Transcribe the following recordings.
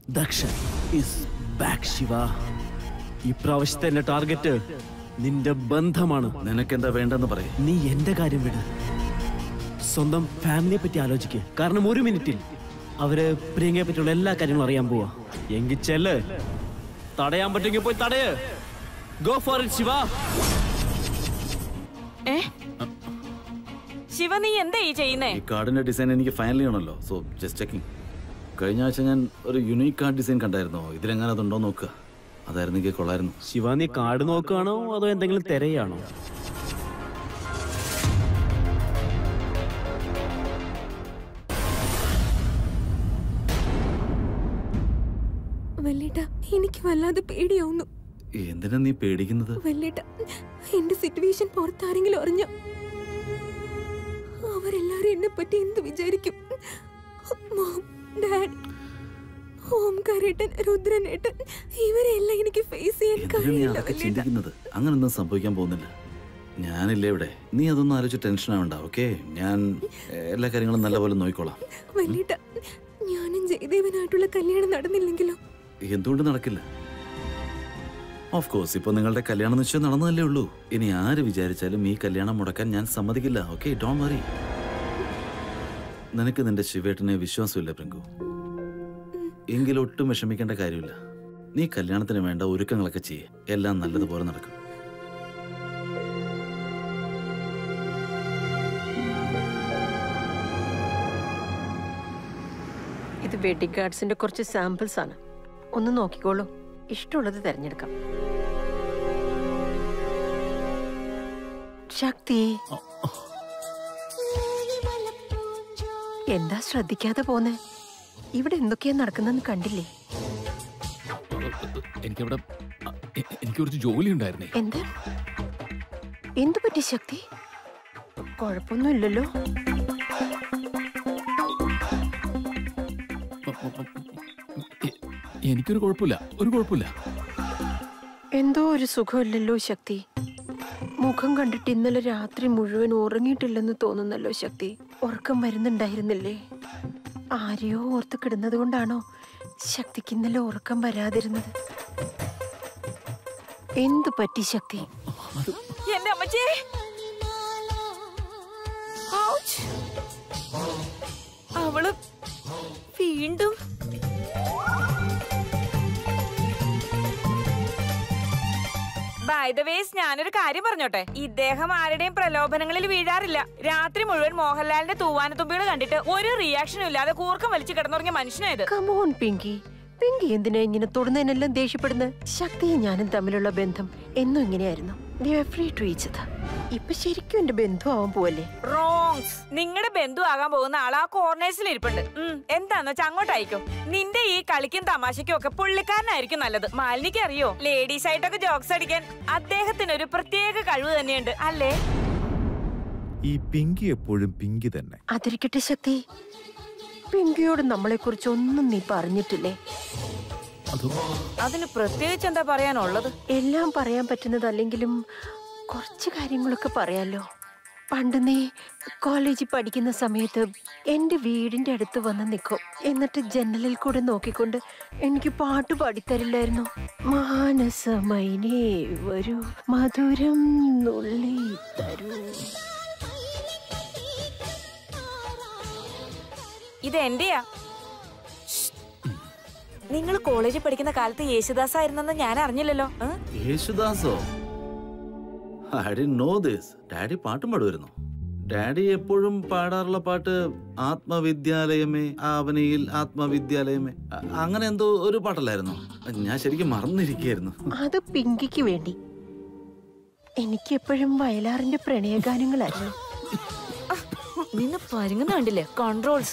Dakshan is back Shiva ഇപ്രാവശ്യത്തെ എന്റെ target നിന്റെ ബന്ധമാണ് നിനക്കെന്താ വേണ്ടെന്ന് പറയും നീ എന്റെ കാര്യം വിട് സ്വന്തം ഫാമിലിയെ പറ്റി ആലോചിക്ക് കാരണം ഒരു മിനിറ്റിൽ അവര് പ്രിയങ്കയെ പറ്റിയുള്ള എല്ലാ കാര്യങ്ങളും അറിയാൻ പോവാ എങ്കിൽ ചെല്ല് തടയാൻ പറ്റുമെങ്കിൽ പോയി തടയ് ഗോ ഫോർ ഇറ്റ് ശിവ ഏ ശിവ നീ എന്താ ഈ ചെയ്യുന്നേ ഈ കാർഡിന്റെ ഡിസൈൻ എനിക്ക് ഫൈനൽ ചെയ്യണമല്ലോ സോ ജസ്റ്റ് ചെക്കിംഗ് കഴിഞ്ഞ ആഴ്ച ഞാൻ ഒരു യുണീക്ക് കാർഡ് ഡിസൈൻ കണ്ടായിരുന്നു ഇതിലെങ്ങനെ അതുണ്ടോ നോക്കുക അതായിരുന്നെങ്കിൽ കൊള്ളായിരുന്നു ശിവ നീ കാർഡ് നോക്കുകയാണോ അതോ എന്തെങ്കിലും തിരയാണോ വല്ലേട്ട എനിക്ക് വല്ലാതെ പേടിയാവുന്നു എന്തിനാ നീ പേടിക്കുന്നത് വല്ലേട്ട എന്റെ സിറ്റുവേഷൻ പുറത്താരെങ്കിലും അറിഞ്ഞ അവരെല്ലാരും എന്നെ പറ്റി എന്ത് വിചാരിക്കും മോം ഡാഡ് ഓംകാരേട്ടൻ രുദ്രനേട്ടൻ ഇവരെല്ലാം എനിക്ക് ഫേസ് ചെയ്യാൻ എന്തിനാ നീ കഴിയില്ല അതൊക്കെ വല്ലേട്ട ചിന്തിക്കുന്നത് അങ്ങനൊന്നും സംഭവിക്കാൻ പോകുന്നില്ല ഞാനില്ലേ ഇവിടെ നീ അതൊന്നും ആലോചിച്ച് ടെൻഷൻ ആവണ്ട ഓക്കെ ഞാൻ ഏഹ്, എല്ലാ കാര്യങ്ങളും നല്ലപോലെ നോക്കിക്കോളാം വല്ലേട്ട ഞാനും ജയദേവനായിട്ടുള്ള കല്യാണം നടന്നില്ലെങ്കിലോ എന്തുകൊണ്ട് നടക്കില്ല ഓഫ് കോഴ്സ് ഇപ്പൊ നിങ്ങളുടെ കല്യാണം നിശ്ചയം നടന്നതല്ലേ ഉള്ളൂ ഇനി ആര് വിചാരിച്ചാലും ഈ കല്യാണം മുടക്കാൻ ഞാൻ സമ്മതിക്കില്ല ഓക്കെ ഡോൺ വറി നിനക്ക് നിന്റെ ശിവേട്ടനെ വിശ്വാസമില്ല പ്രിങ്കു എങ്കിലും ഒട്ടും വിഷമിക്കേണ്ട കാര്യമില്ല നീ കല്യാണത്തിന് വേണ്ട ഒരുക്കങ്ങളൊക്കെ ചെയ്യേ എല്ലാം നല്ലതുപോലെ നടക്കും ഇത് വെഡിങ് കാർഡ്സിന്റെ കുറച്ച് സാമ്പിൾസ് ആണ് ഒന്ന് നോക്കിക്കോളൂ ഇഷ്ടമുള്ളത് തിരഞ്ഞെടുക്കാം ശക്തി എന്താ ശ്രദ്ധിക്കാതെ പോന്നെ ഇവിടെ എന്തൊക്കെയാ നടക്കുന്നെന്ന് കണ്ടില്ലേ എനിക്കവിടെ അ, എ- എനിക്ക് കുറച്ച് ജോലി ഉണ്ടായിരുന്നേ എന്ത് എന്തു പറ്റി ശക്തി കുഴപ്പമൊന്നുമില്ലല്ലോ എ- എനിക്കൊരു കുഴപ്പമില്ല ഒരു കുഴപ്പമില്ല എന്തോ ഒരു സുഖമില്ലല്ലോ ശക്തി മുഖം കണ്ടിട്ട് ഇന്നലെ രാത്രി മുഴുവൻ ഉറങ്ങിയിട്ടില്ലെന്ന് തോന്നുന്നല്ലോ ശക്തി ഉറക്കം വരുന്നുണ്ടായിരുന്നില്ലേ ആരെയോ ഓർത്ത് കിടന്നത് കൊണ്ടാണോ ശക്തിക്ക് ഇന്നലെ ഉറക്കം വരാതിരുന്നത് എന്തു പറ്റി ശക്തി എന്റെ അമ്മച്ചേ ഔച്ച്. അവള് വീണ്ടും ബൈ ദ വേസ് ഞാനൊരു കാര്യം പറഞ്ഞോട്ടെ ഇദ്ദേഹം ആരുടെയും പ്രലോഭനങ്ങളിൽ വീഴാറില്ല രാത്രി മുഴുവൻ മോഹൻലാലിന്റെ തൂവാനത്തുമ്പികൾ കണ്ടിട്ട് ഒരു റിയാക്ഷനും ഇല്ലാതെ കൂർക്കം വലിച്ചു കിടന്നുറങ്ങിയ മനുഷ്യനായത് കമോൺ പിങ്കി പിങ്കി എന്തിനാ ഇങ്ങനെ തൊടുന്നതിനെല്ലാം ദേഷ്യപ്പെടുന്നത് ശക്തിയും ഞാനും തമ്മിലുള്ള ബന്ധം എന്നും ഇങ്ങനെയായിരുന്നു ഫ്രീ ടു ഈച്ചത് ഇപ്പൊ ശരിക്കും എന്റെ ബന്ധുവാവാൻ പോവല്ലേ റോങ്സ് നിങ്ങളുടെ ബന്ധു ആകാൻ പോകുന്ന ആൾ ആ കോർണേഴ്സിൽ ഇരിപ്പുണ്ട് ഉം, എന്താന്ന് വെച്ചാ അങ്ങോട്ടായിരിക്കും നിന്റെ ഈ കളിക്കും തമാശയ്ക്കും ഒക്കെ പുള്ളിക്കാരനായിരിക്കും നല്ലത് മാലിനിക്ക് അറിയോ ലേഡീസ് ആയിട്ടൊക്കെ ജോക്സ് അടിക്കാൻ അദ്ദേഹത്തിന് ഒരു പ്രത്യേക കഴിവ് തന്നെയുണ്ട് അല്ലേ ഈ പിങ്കി എപ്പോഴും പിങ്കി തന്നെ അതിരിക്കട്ടെ ശക്തി പിങ്കിയോട് നമ്മളെ കുറിച്ച് ഒന്നും നീ പറഞ്ഞിട്ടില്ലേ അതിന് പ്രത്യേകിച്ച് എന്താ പറയാനുള്ളത് എല്ലാം പറയാൻ പറ്റുന്നതല്ലെങ്കിലും കുറച്ച് കാര്യങ്ങളൊക്കെ പറയാലോ പണ്ട് നീ കോളേജിൽ പഠിക്കുന്ന സമയത്ത് എൻ്റെ വീടിൻ്റെ അടുത്ത് വന്ന് നിൽക്കും എന്നിട്ട് ജനലിൽ കൂടെ നോക്കിക്കൊണ്ട് എനിക്ക് പാട്ട് പാടിത്തരില്ലായിരുന്നു മാനസമൈനേ വരൂ മധുരം നുള്ളി തരൂ ഇത് എന്റെയാ നിങ്ങൾ കോളേജിൽ പഠിക്കുന്ന കാലത്ത് യേശുദാസ് ആയിരുന്നെന്ന് ഞാൻ അറിഞ്ഞില്ലല്ലോ ഏ? യേശുദാസോ I did know this daddy പാട്ടും പാടുമായിരുന്നു ഡാഡി എപ്പോഴും പാടാറുള്ള പാട്ട് ആത്മവിദ്യാലയമേ ആവനയിൽ ആത്മവിദ്യാലയമേ അ- അങ്ങനെ എന്തോ ഒരു പാട്ടല്ലായിരുന്നു ഞാൻ ശരിക്കും മറന്നിരിക്കുകയായിരുന്നു അത് പിങ്കിക്ക് വേണ്ടി എനിക്ക് എപ്പോഴും വയലാറിന്റെ പ്രണയഗാനങ്ങളായിരുന്നു നിന്ന് പരുങ്ങുന്ന കണ്ടില്ലേ കൺട്രോൾസ്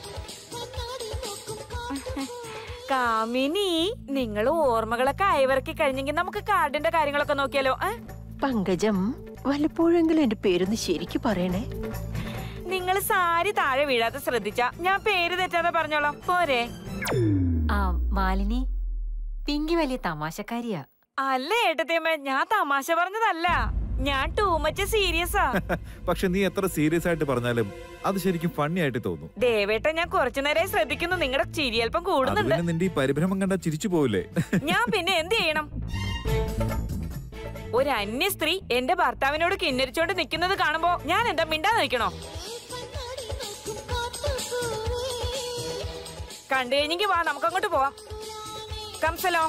കാമിനി നിങ്ങൾ ഓർമ്മകളൊക്കെ അയവിറക്കി കഴിഞ്ഞെങ്കിൽ നമുക്ക് കാർഡിന്റെ കാര്യങ്ങളൊക്കെ നോക്കിയാലോ ഏ? പങ്കജം വല്ലപ്പോഴെങ്കിലും എന്റെ പേരൊന്ന് ശരിക്ക് പറയണേ നിങ്ങൾ സാരി താഴെ വീഴാതെ ശ്രദ്ധിച്ച ഞാൻ പേര് തെറ്റാതെ പറഞ്ഞോളാം പോരെ ആ മാലിനി പിങ്കി വലിയ തമാശക്കാരിയാ അല്ല ഏട്ടത്തിയമ്മ ഞാൻ തമാശ പറഞ്ഞതല്ല ഞാൻ ടൂ മച്ച് സീരിയസാ പക്ഷെ നീ എത്ര സീരിയസ് ആയിട്ട് പറഞ്ഞാലും അത് ശരിക്കും ഫണ്ണി ആയിട്ട് തോന്നും ദേവേട്ട ഞാൻ കുറച്ചു നേരം ശ്രദ്ധിക്കുന്നു നിങ്ങളുടെ ചിരി അല്പം അത് കൂടുന്നുണ്ട് പിന്നെ നിന്റെ ഈ പരിഭ്രമം കണ്ടാ ചിരിച്ചു പോവില്ലേ ഞാൻ പിന്നെ എന്ത് ചെയ്യണം ഒരു അന്യ സ്ത്രീ എന്റെ ഭർത്താവിനോട് കിന്നരിച്ചോണ്ട് നിൽക്കുന്നത് കാണുമ്പോ ഞാൻ എന്താ മിണ്ടാ നിൽക്കണോ കണ്ടു കഴിഞ്ഞെങ്കിൽ വാ നമുക്ക് അങ്ങോട്ട് പോവാം കംസലോ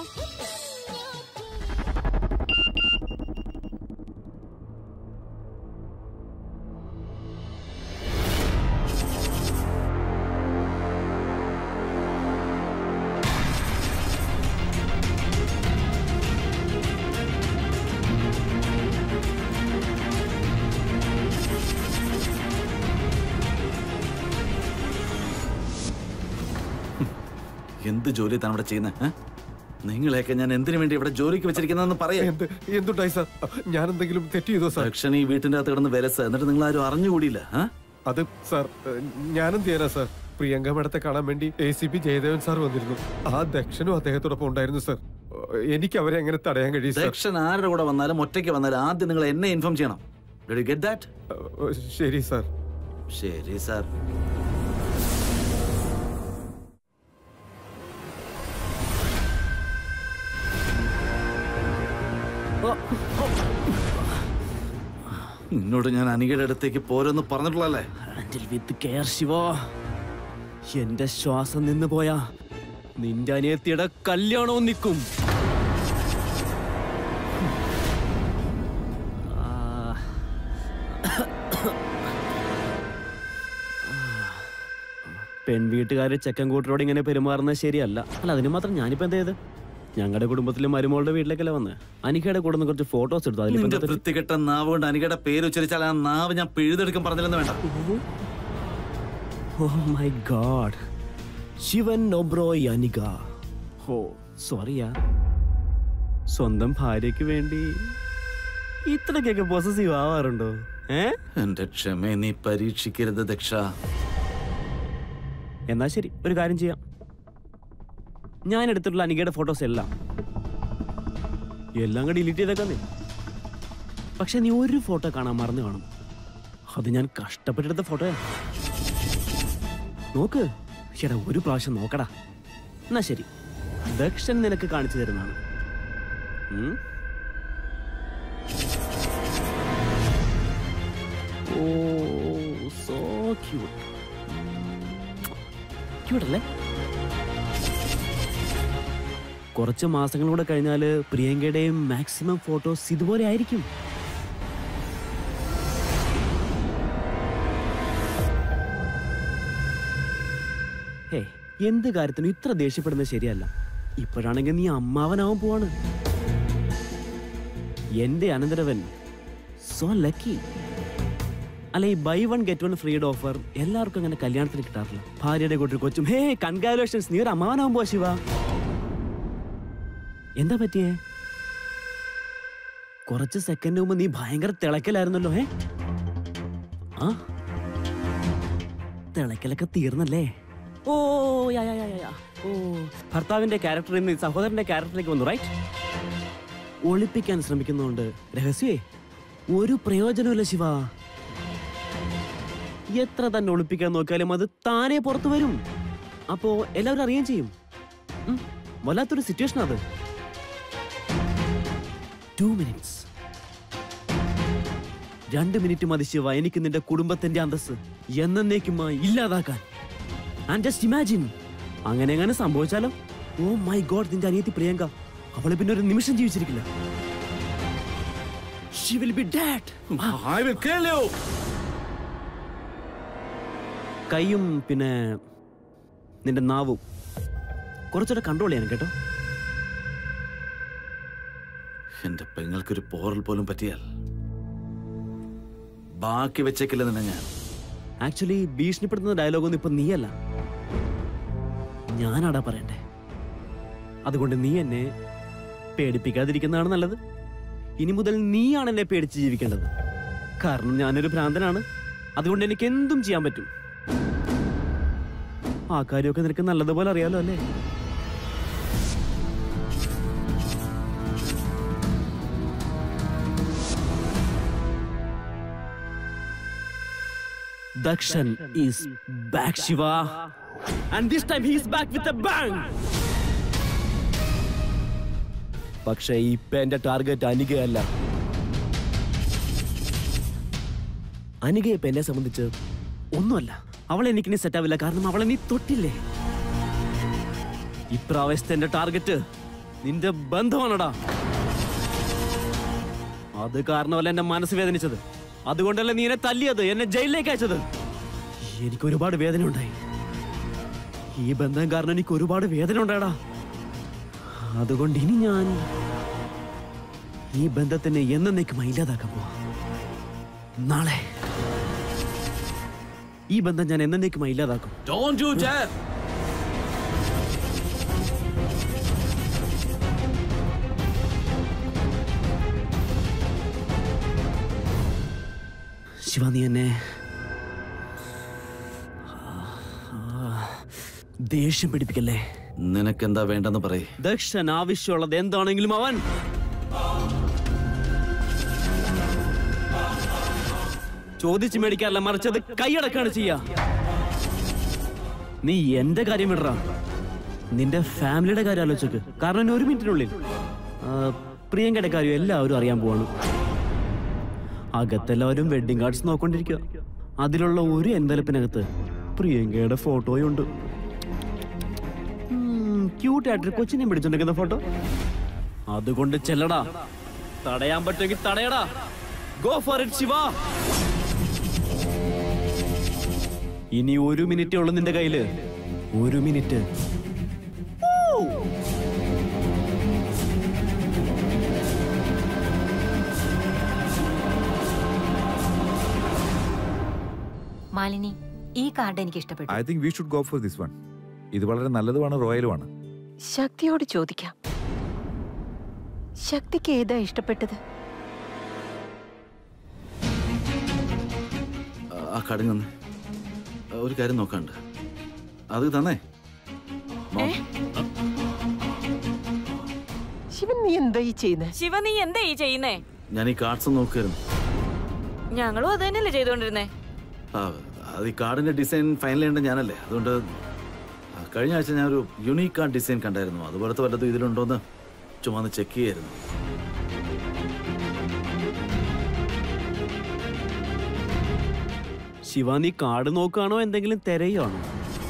എന്ത് ജോലി താൻ ഇവിടെ ചെയ്യുന്നത് നിങ്ങളെയൊക്കെ ഞാൻ എന്തിനു വേണ്ടി ഇവിടെ ജോലിക്ക് വെച്ചിരിക്കുന്നതെന്ന് പറയാം എന്ത് എന്തുണ്ടായി സാർ ഞാൻ എന്തെങ്കിലും തെറ്റ് ചെയ്തോ സാർ ദക്ഷൻ ഈ വീട്ടിന്റെ അകത്ത് കിടന്ന് വിലസ എന്നിട്ട് നിങ്ങൾ ആരും അറിഞ്ഞുകൂടിയില്ല ആ? അത് സാർ ഞാനും തീരാ സാർ പ്രിയങ്ക മേഡത്തെ കാണാൻ വേണ്ടി A C P Jayadevan sir വന്നിരുന്നു ആ ദക്ഷനും അദ്ദേഹത്തോടൊപ്പം ഉണ്ടായിരുന്നു സാർ എനിക്ക് അവരെ എങ്ങനെ തടയാൻ കഴിയും സാർ ദക്ഷൻ ആരുടെ കൂടെ വന്നാലും ഒറ്റയ്ക്ക് വന്നാലും ആദ്യം നിങ്ങൾ എന്നെ ഇൻഫോം ചെയ്യണം ഗെറ്റ് ദാറ്റ് ശരി സാർ ശരി സാർ നിന്നോട് ഞാൻ അനികയുടെ അടുത്തേക്ക് പോരെന്ന് പറഞ്ഞിട്ടുള്ളല്ലേ ഹാൻഡിൽ വിത്ത് കെയർ ശിവ എന്റെ ശ്വാസം നിന്ന് പോയാ നിന്റെ അനിയത്തിയുടെ കല്യാണവും നിൽക്കും പെൺവീട്ടുകാര് ചെക്കൻ കൂട്ടരോട് ഇങ്ങനെ പെരുമാറുന്നത് ശരിയല്ല അല്ല അതിന് മാത്രം ഞാനിപ്പോ എന്ത് ചെയ്ത് ഞങ്ങളുടെ കുടുംബത്തിലെ മരുമോളുടെ വീട്ടിലേക്കല്ലേ വന്ന് അനിക്കയുടെ കൂടെ നിന്ന് കുറച്ച് ഫോട്ടോസ് എടുത്തു അതിലിപ്പോ നിന്റെ എന്താ തെറ്റ്? വൃത്തികെട്ട നാവ് കൊണ്ട് അനികയുടെ പേര് ഉച്ചരിച്ചാൽ ആ നാവ് ഞാൻ പിഴുതെടുക്കും പറഞ്ഞില്ലെന്ന് വേണ്ട oh my god Shivan Oberoi Anika oh സോറിയാ സ്വന്തം ഭാര്യയ്ക്ക് വേണ്ടി ഇത്രയ്ക്കൊക്കെ പോസസീവ് ആവാറുണ്ടോ ഏ എന്റെ ക്ഷമയെ നീ പരീക്ഷിക്കരുത് ദക്ഷ എന്നാ ശരി ഒരു കാര്യം ചെയ്യാം ഞാൻ എടുത്തിട്ടുള്ള അനികയുടെ ഫോട്ടോസ് എല്ലാം എല്ലാം കൂടി ഡിലീറ്റ് ചെയ്തേക്കാന്നേ പക്ഷെ നീ ഒരു ഫോട്ടോ കാണാൻ മറന്നു കാണും അത് ഞാൻ കഷ്ടപ്പെട്ടെടുത്ത ഫോട്ടോയാ നോക്ക് ചേട്ടാ ഒരു പ്രാവശ്യം നോക്കടാ എന്നാ ശരി ദക്ഷൻ നിനക്ക് കാണിച്ചു തരുന്നതാണ് ഉം? ഓ സോ ക്യൂട്ട് ക്യൂട്ടല്ലേ കുറച്ച് മാസങ്ങളൂടെ കഴിഞ്ഞാല് പ്രിയങ്കയുടെയും മാക്സിമം ഫോട്ടോസ് ഇതുപോലെ ആയിരിക്കും ഹേ എന്ത് കാര്യത്തിനും ഇത്ര ദേഷ്യപ്പെടുന്നത് ശരിയല്ല ഇപ്പോഴാണെങ്കിൽ നീ അമ്മാവനാവാൻ പോവാണ് എന്റെ അനന്തരവൻ സോ ലക്കി അല്ല ഈ buy one get one free offer എല്ലാവർക്കും അങ്ങനെ കല്യാണത്തിന് കിട്ടാറില്ല ഭാര്യയുടെ കൂട്ടർ കൊച്ചും ഹേ കൺഗ്രാലുലേഷൻസ് നീ ഒരു അമ്മാവനാവാൻ പോവാ ശിവ എന്താ പറ്റിയേ കുറച്ച് സെക്കൻഡ് മുമ്പ് നീ ഭയങ്കര തിളക്കലായിരുന്നല്ലോ ഏ ആ തിളക്കലൊക്കെ തീർന്നല്ലേ ഓ യാ യാ യാ യാ, യാ ഓ ഭർത്താവിന്റെ ക്യാരക്ടറിൽ നിന്ന് സഹോദരന്റെ ക്യാരക്ടറിലേക്ക് വന്നു റൈറ്റ് ഒളിപ്പിക്കാൻ ശ്രമിക്കുന്നതുകൊണ്ട് രഹസ്യേ ഒരു പ്രയോജനമില്ല ശിവ എത്ര തന്നെ ഒളിപ്പിക്കാൻ നോക്കിയാലും അത് താനേ പുറത്തു വരും അപ്പോ എല്ലാവരും അറിയുകയും ചെയ്യും ഉം, വല്ലാത്തൊരു സിറ്റുവേഷൻ അത് ടു മിനിറ്റ്സ് രണ്ട് മിനിറ്റ് മതി ശിവ എനിക്ക് നിന്റെ കുടുംബത്തിന്റെ അന്തസ് എന്നേക്കുമായി ഇല്ലാതാക്കാൻ ആൻഡ് ജസ്റ്റ് ഇമാജിൻ അങ്ങനെ അങ്ങനെ സംഭവിച്ചാലോ ഓ മൈ ഗോഡ് നിന്റെ അനിയത്തി പ്രിയങ്ക അവളെ പിന്നെ ഒരു നിമിഷം ജീവിച്ചിരിക്കില്ല she will be dead I will kill you. കൈയും പിന്നെ നിന്റെ നാവും കുറച്ചുകൂടെ കൺട്രോൾ ചെയ്യണം കേട്ടോ എന്റെ പെങ്ങൾക്കൊരു പോറൽ പോലും പറ്റിയാൽ ബാക്കി വെച്ചേക്കില്ല നിന്നെ ഞാൻ ആക്ച്വലി ഭീഷണിപ്പെടുത്തുന്ന ഡയലോഗൊന്നും ഇപ്പൊ നീയല്ല ഞാനാടാ പറയണ്ടേ അതുകൊണ്ട് നീ എന്നെ പേടിപ്പിക്കാതിരിക്കുന്നതാണ് നല്ലത് ഇനി മുതൽ നീയാണ് എന്നെ പേടിച്ച് ജീവിക്കേണ്ടത് കാരണം ഞാനൊരു ഭ്രാന്തനാണ് അതുകൊണ്ട് എനിക്ക് എന്തും ചെയ്യാൻ പറ്റും ആ കാര്യമൊക്കെ നിനക്ക് നല്ലതുപോലെ അറിയാലോ അല്ലേ Dakshan is back Shiva and this time he is back with a bang പക്ഷേ ഇപ്പൊ എന്റെ ടാർഗറ്റ് അനികയല്ല അനികയെ ഇപ്പൊ എന്നെ സംബന്ധിച്ച് ഒന്നുമല്ല അവളെ എനിക്കിനി സെറ്റ് ആവില്ല കാരണം അവളെ നീ തൊട്ടില്ലേ ഇപ്രാവശ്യത്തെ എന്റെ ടാർഗറ്റ് നിന്റെ ബന്ധമാണടാ അത് കാരണമല്ല എന്റെ മനസ്സ് വേദനിച്ചത് അതുകൊണ്ടല്ലേ നീ എന്നെ തല്ലിയത് എന്നെ ജയിലിലേക്ക് അയച്ചത് എനിക്ക് ഒരുപാട് വേദന ഉണ്ടായി ഈ ബന്ധം കാരണം എനിക്ക് ഒരുപാട് വേദന ഉണ്ടായടാ അതുകൊണ്ട് ഇനി ഞാൻ ഈ ബന്ധത്തിനെ എന്നേക്കും ഇല്ലാതാക്കാൻ പോവാ നാളെ ഈ ബന്ധം ഞാൻ എന്നേക്കും ഇല്ലാതാക്കും Don't you dare! ശിവ നീ എന്നെ ദേഷ്യം പിടിപ്പിക്കല്ലേ നിനക്കെന്താ വേണ്ടെന്ന് പറയ് ദക്ഷൻ ആവശ്യമുള്ളത് എന്താണെങ്കിലും അവൻ ചോദിച്ചു മേടിക്കാറില്ല മറിച്ചത് കൈയടക്കാണ് ചെയ്യാ നീ എന്റെ കാര്യം വിടറ നിന്റെ ഫാമിലിയുടെ കാര്യം ആലോചിക്ക് കാരണം ഇനി ഒരു മിനിറ്റിനുള്ളിൽ ആ, പ്രിയങ്കയുടെ കാര്യം എല്ലാവരും അറിയാൻ പോവാണ് അകത്തെല്ലാവരും വെഡിങ് കാർഡ്സ് നോക്കൊണ്ടിരിക്കുക അതിലുള്ള ഒരു എൻവലപ്പിനകത്ത് പ്രിയങ്കയുടെ ഫോട്ടോയുണ്ട് ക്യൂട്ടായിട്ടൊരു കൊച്ചിനെ പിടിച്ചോണ്ടിരിക്കുന്ന ഫോട്ടോ അതുകൊണ്ട് ചെല്ലടാ തടയാൻ പറ്റുമെങ്കിൽ തടയടാ ഗോ ഫോർ ഇറ്റ് ശിവ ഇനി ഒരു മിനിറ്റേ ഉള്ളൂ നിന്റെ കയ്യില് ഒരു മിനിറ്റ് മാലിനി ഈ കാർഡ് എനിക്ക് ഇഷ്ടപ്പെട്ടു I think we should go for this one ഇത് വളരെ നല്ലതുമാണ് റോയലുമാണ് ശക്തിയോട് ചോദിക്കാം ശക്തിക്ക് ഏതാ ഇഷ്ടപ്പെട്ടത് ആ- ആ കടങ്ങ് തന്നെ ഒരു കാര്യം നോക്കാണ്ട് അത് തന്നേ മോ- ശിവൻ നീ എന്താ ഈ ചെയ്യുന്നത് ശിവ നീ എന്താ ഈ ചെയ്യുന്നേ ഞാൻ ഈ കാർഡ്സ് നോക്കായിരുന്നു ഞങ്ങളും അത് തന്നെയല്ലേ ചെയ്തോണ്ടിരുന്നേ ആ അത് ഈ കാർഡിന്റെ ഡിസൈൻ ഫൈനൽ ചെയ്യേണ്ട ഞാനല്ലേ അതുകൊണ്ട് ആ, കഴിഞ്ഞ ആഴ്ച ഞാൻ ഒരു യുണീക്ക് കാർഡ് ഡിസൈൻ കണ്ടായിരുന്നു അതുപോലത്തെ വല്ലതും ഇതിലുണ്ടോന്ന് ചുമ്മാ ഒന്ന് ചെക്ക് ചെയ്യായിരുന്നു ശിവ നീ കാർഡ് നോക്കുകയാണോ എന്തെങ്കിലും തിരയുവാണോ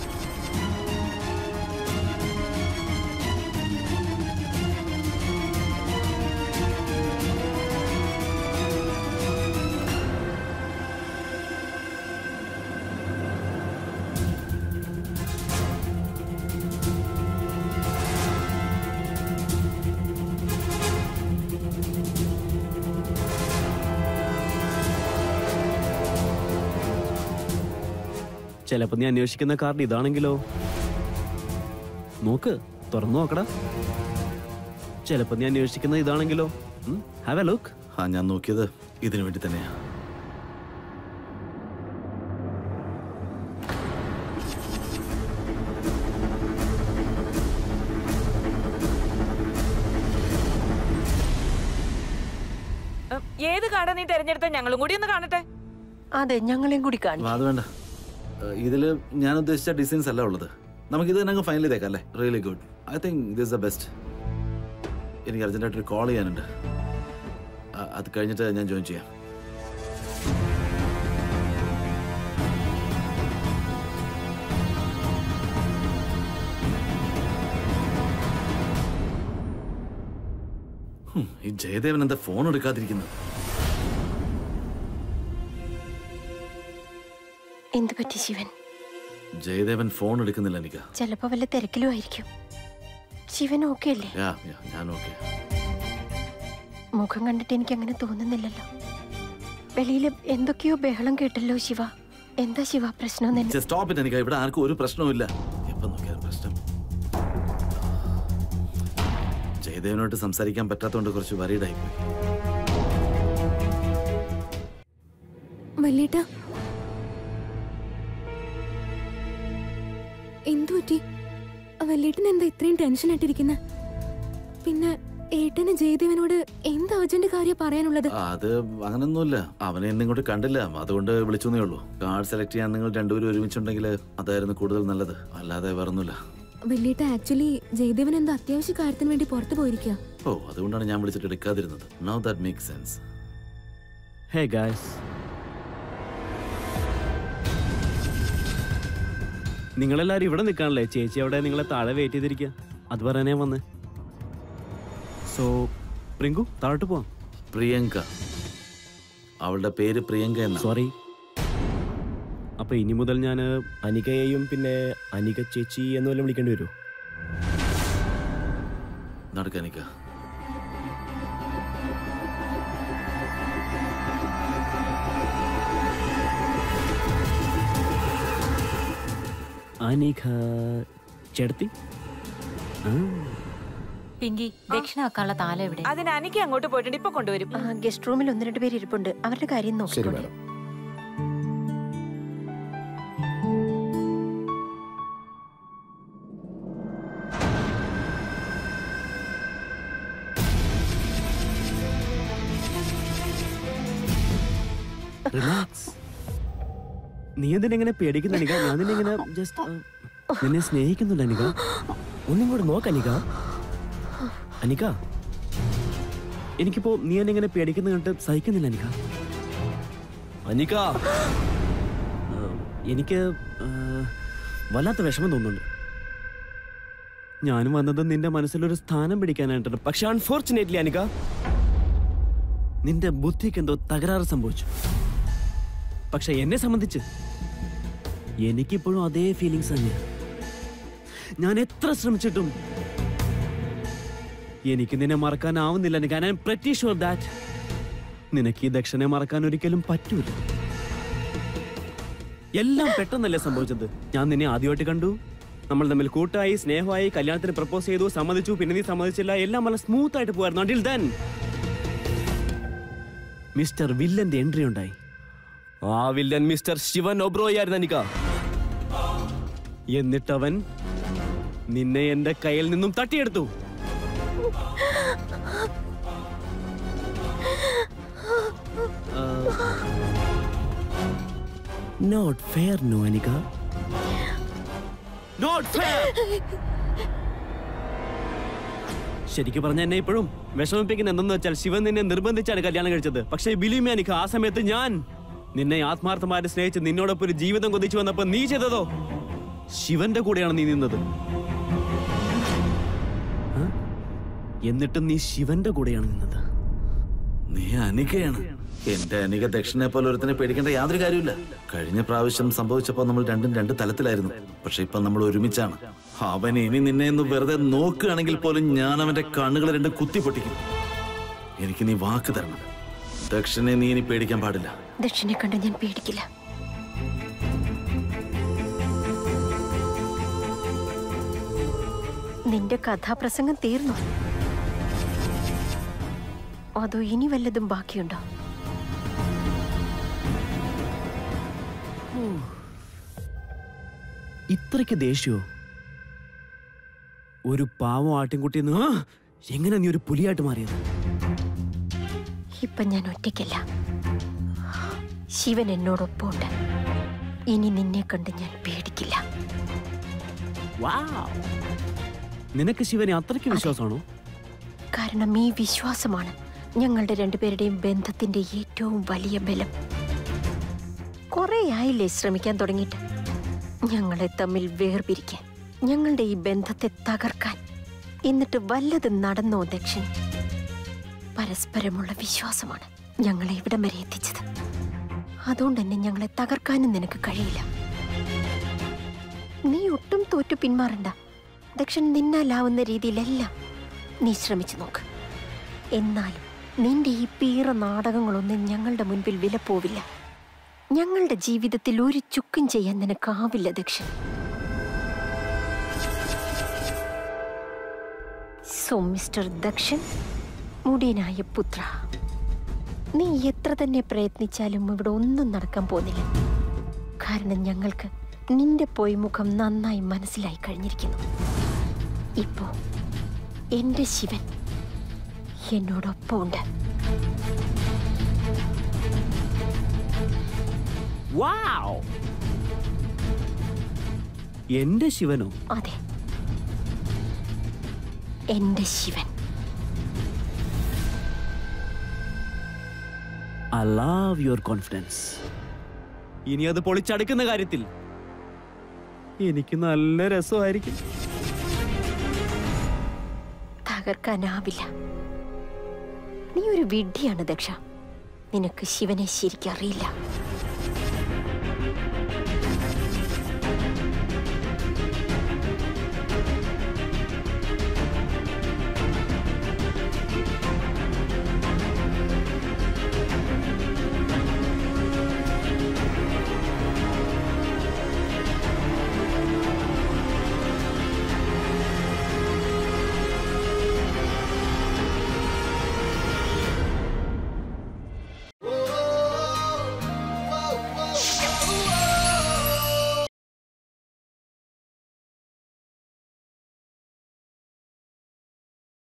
ചിലപ്പോ നീ അന്വേഷിക്കുന്ന കാർഡ് ഇതാണെങ്കിലോ നോക്ക് തുറന്നു നോക്കടാ ചിലപ്പോ നീ അന്വേഷിക്കുന്ന ഇതാണെങ്കിലോ ഹാവ് എ ലുക്ക് ആ ഞാൻ നോക്കിയത് ഇതിനു വേണ്ടി തന്നെയാ ഉം, ഏത് കാർഡാ നീ തെരഞ്ഞെടുത്ത ഞങ്ങളും കൂടി ഒന്ന് കാണട്ടെ അതെ ഞങ്ങളെയും കൂടി കാണി അത് വേണ്ട ഇതിൽ ഞാൻ ഉദ്ദേശിച്ച ഡിസൈൻസ് അല്ല ഉള്ളത് നമുക്ക് ഇത് തന്നെ അങ്ങ് ഫൈനൽ ചെയ്തേക്കാം അല്ലേ really good I think this the best എനിക്ക് അർജന്റായിട്ടൊരു കോൾ ചെയ്യാനുണ്ട് ആ, അത് കഴിഞ്ഞിട്ട് ഞാൻ ജോയിൻ ചെയ്യാം ഹും, ഈ ജയദേവൻ എന്താ ഫോൺ എടുക്കാതിരിക്കുന്നത് എന്ത് പറ്റി ശിവൻ ജയദേവൻ ഫോൺ എടുക്കുന്നില്ല എനിക്ക് ചിലപ്പോ വല്ല തിരക്കിലും ആയിരിക്കും ശിവൻ ഓക്കെ അല്ലേ യാ യാ ഞാൻ ഓക്കെ മുഖം കണ്ടിട്ട് എനിക്ക് അങ്ങനെ തോന്നുന്നില്ലല്ലോ വെളിയിൽ എന്തൊക്കെയോ ബഹളം കേട്ടല്ലോ ശിവ എന്താ ശിവ പ്രശ്നം തന്നെ സ്റ്റോപ്പ് ഇറ്റ് എനിക്ക് ഇവിടെ ആർക്കും ഒരു പ്രശ്നവുമില്ല എപ്പം നോക്കിയാലും പ്രശ്നം ജയദേവനോട്ട് സംസാരിക്കാൻ പറ്റാത്തതുകൊണ്ട് കുറച്ച് വരീഡായി പോയി മല്ലേട്ട എന്തു പറ്റി വല്ലേട്ടൻ എന്താ ഇത്രയും ടെൻഷൻ ആയിട്ടിരിക്കുന്ന പിന്നെ ഏട്ടന് ജയദേവനോട് എന്ത് അർജന്റ് കാര്യം പറയാനുള്ളത് അത് അങ്ങനൊന്നുമില്ല അവനെ എന്നെ ഇങ്ങോട്ട് കണ്ടില്ല അതുകൊണ്ട് വിളിച്ചെന്നേ ഉള്ളൂ കാർഡ് സെലക്ട് ചെയ്യാൻ നിങ്ങൾ രണ്ടുപേരും ഒരുമിച്ചുണ്ടെങ്കിൽ അതായിരുന്നു കൂടുതൽ നല്ലത് അല്ലാതെ വേറൊന്നുമില്ല വലിയേട്ട ആക്ച്വലി ജയദേവൻ എന്തോ അത്യാവശ്യ കാര്യത്തിന് വേണ്ടി പുറത്തു പോയിരിക്കുക ഓ അതുകൊണ്ടാണ് ഞാൻ വിളിച്ചിട്ട് എടുക്കാതിരുന്നത് now that make sense hey guys നിങ്ങളെല്ലാരും ഇവിടെ നിൽക്കാണല്ലേ ചേച്ചി അവിടെ നിങ്ങളെ താഴെ വെയിറ്റ് ചെയ്തിരിക്കുക അത് പറയാനേ വന്ന് സോ പ്രിങ്കു താഴോട്ട് പോവാം പ്രിയങ്ക അവളുടെ പേര് പ്രിയങ്ക എന്നാ സോറി അപ്പൊ ഇനി മുതൽ ഞാൻ അനികയെയും പിന്നെ അനിക ചേച്ചി എന്ന് വല്ലതും വിളിക്കേണ്ടി വരുമോ നടക്കാനിക്ക അനിക ചേട്ടത്തി ആ പിങ്കി ദക്ഷിണ വെക്കാനുള്ള താല എവിടെ അതിന് അനിക്ക് അങ്ങോട്ട് പോയിട്ടുണ്ട് ഇപ്പൊ കൊണ്ടുവരും ഗസ്റ്റ് റൂമിൽ ഒന്ന് രണ്ട് പേര് ഇരിപ്പുണ്ട് അവരുടെ കാര്യം നോക്കിക്കോളെ റിലാക്സ് നീ എന്തിനെങ്ങനെ പേടിക്കുന്ന അനിക ഞാൻ നിന്നെ ഇങ്ങനെ ജസ്റ്റ് നിന്നെ സ്നേഹിക്കുന്നുണ്ട് അനിക ഒന്നും കൂടെ നോക്ക് അനിക അനിക എനിക്കിപ്പോ നീ എന്നെ ഇങ്ങനെ പേടിക്കുന്ന കണ്ടിട്ട് സഹിക്കുന്നില്ല അനിക അനിക ആ, എനിക്ക് ആ, വല്ലാത്ത വിഷമം തോന്നുന്നുണ്ട് ഞാനും വന്നത് നിന്റെ മനസ്സിലൊരു സ്ഥാനം പിടിക്കാനായിട്ടാണ് പക്ഷെ അൺഫോർച്ചുനേറ്റ്ലി അനിക നിന്റെ ബുദ്ധിക്ക് എന്തോ തകരാറ് സംഭവിച്ചു പക്ഷെ എന്നെ സംബന്ധിച്ച് എനിക്കിപ്പോഴും അതേ ഫീലിങ്സ് തന്നെയാണ് ഞാൻ എത്ര ശ്രമിച്ചിട്ടും എനിക്ക് നിന്നെ മറക്കാനാവുന്നില്ല എനിക്ക് I am pretty sure that നിനക്ക് ഈ ദക്ഷനെ മറക്കാൻ ഒരിക്കലും പറ്റൂല എല്ലാം പെട്ടെന്നല്ലേ സംഭവിച്ചത് ഞാൻ നിന്നെ ആദ്യമായിട്ട് കണ്ടു നമ്മൾ തമ്മിൽ കൂട്ടായി സ്നേഹമായി കല്യാണത്തിന് പ്രപ്പോസ് ചെയ്തു സമ്മതിച്ചു പിന്നെ നീ സമ്മതിച്ചില്ല എല്ലാം നല്ല സ്മൂത്ത് ആയിട്ട് പോയിരുന്നു അണ്ടിൽ ദൻ മിസ്റ്റർ വില്ലന്റെ എൻട്രി ഉണ്ടായി ആ വില്ലൻ മിസ്റ്റർ ശിവൻ ഒബ്രോയ് ആയിരുന്നു അനിക എന്നിട്ടവൻ നിന്നെ എന്റെ കയ്യിൽ നിന്നും തട്ടിയെടുത്തു not fair no Anika not fair ശരിക്കും പറഞ്ഞ എന്നെ ഇപ്പോഴും വിഷമിപ്പിക്കുന്ന എന്തെന്ന് വെച്ചാൽ ശിവൻ നിന്നെ നിർബന്ധിച്ചാണ് കല്യാണം കഴിച്ചത് പക്ഷേ ബിലിമി എനിക്ക് ആ സമയത്ത് ഞാൻ നിന്നെ ആത്മാർത്ഥമായിട്ട് സ്നേഹിച്ച് നിന്നോടൊപ്പം ഒരു ജീവിതം കൊതിച്ചു വന്നപ്പോ നീ ചെയ്തതോ ശിവന്റെ കൂടെയാണ് നീ നിന്നത് ആ? എന്നിട്ടും നീ ശിവന്റെ കൂടെയാണ് നിന്നത് നീ അനികയാണ് എന്റെ അനിക ദക്ഷിണെ പോലെ ഒരുത്തിനെ പേടിക്കേണ്ട യാതൊരു കാര്യമില്ല കഴിഞ്ഞ പ്രാവശ്യം സംഭവിച്ചപ്പോ നമ്മൾ രണ്ടും രണ്ട് തലത്തിലായിരുന്നു പക്ഷെ ഇപ്പൊ നമ്മൾ ഒരുമിച്ചാണ് അവൻ ഇനി നിന്നെ ഒന്ന് വെറുതെ നോക്കുകയാണെങ്കിൽ പോലും ഞാൻ അവന്റെ കണ്ണുകൾ രണ്ടും കുത്തി പൊട്ടിക്കും എനിക്ക് നീ വാക്ക് തരണം ദക്ഷിണെ നീ ഇനി പേടിക്കാൻ പാടില്ല ദക്ഷിണെ കണ്ട് ഞാൻ പേടിക്കില്ല നിന്റെ കഥാപ്രസംഗം തീർന്നു അതോ ഇനി വല്ലതും ബാക്കിയുണ്ടോ ഇത്രയ്ക്ക് ദേഷ്യമോ ഒരു പാവം ആട്ടിൻകുട്ടി എങ്ങനെ നീ ഒരു പുലിയായിട്ട് മാറിയത് ഇപ്പൊ ഞാൻ ഒറ്റയ്ക്കല്ല ശിവൻ എന്നോടൊപ്പമുണ്ട് ഇനി നിന്നെ കണ്ട് ഞാൻ പേടിക്കില്ല വാവ്. നിനക്ക് ശിവനെ അത്രയ്ക്ക് വിശ്വാസമാണോ കാരണം ഈ വിശ്വാസമാണ് ഞങ്ങളുടെ രണ്ടുപേരുടെയും ബന്ധത്തിന്റെ ഏറ്റവും വലിയ ബലം കുറെ ആയില്ലേ ശ്രമിക്കാൻ തുടങ്ങിയിട്ട് ഞങ്ങളെ തമ്മിൽ വേർപിരിക്കാൻ ഞങ്ങളുടെ ഈ ബന്ധത്തെ തകർക്കാൻ എന്നിട്ട് വല്ലതും നടന്നോ ദക്ഷൻ പരസ്പരമുള്ള വിശ്വാസമാണ് ഞങ്ങളെ ഇവിടം വരെ എത്തിച്ചത് അതുകൊണ്ട് തന്നെ ഞങ്ങളെ തകർക്കാനും നിനക്ക് കഴിയില്ല നീ ഒട്ടും തോറ്റു പിന്മാറണ്ട ദക്ഷൻ നിന്നാലാവുന്ന രീതിയിലെല്ലാം നീ ശ്രമിച്ചു നോക്ക് എന്നാലും നിന്റെ ഈ പീറ നാടകങ്ങളൊന്നും ഞങ്ങളുടെ മുൻപിൽ വില പോവില്ല ഞങ്ങളുടെ ജീവിതത്തിൽ ഒരു ചുക്കും ചെയ്യാൻ നിനക്കാവില്ല ദക്ഷൻ സോ മിസ്റ്റർ ദക്ഷൻ മുടിയനായ പുത്ര നീ എത്ര തന്നെ പ്രയത്നിച്ചാലും ഇവിടെ ഒന്നും നടക്കാൻ പോകുന്നില്ല കാരണം ഞങ്ങൾക്ക് നിന്റെ പോയി മുഖം നന്നായി മനസ്സിലായി കഴിഞ്ഞിരിക്കുന്നു ഇപ്പോ എന്റെ ശിവൻ എന്നോടൊപ്പം ഉണ്ട് വാവ് എന്റെ ശിവനോ അതെ എന്റെ Shivan I love your confidence ഇനി അത് പൊളിച്ചടുക്കുന്ന കാര്യത്തിൽ എനിക്ക് നല്ല രസമായിരിക്കും തകർക്കാനാവില്ല നീ ഒരു വിഡ്ഢിയാണ് ദക്ഷ നിനക്ക് ശിവനെ ശരിക്കും അറിയില്ല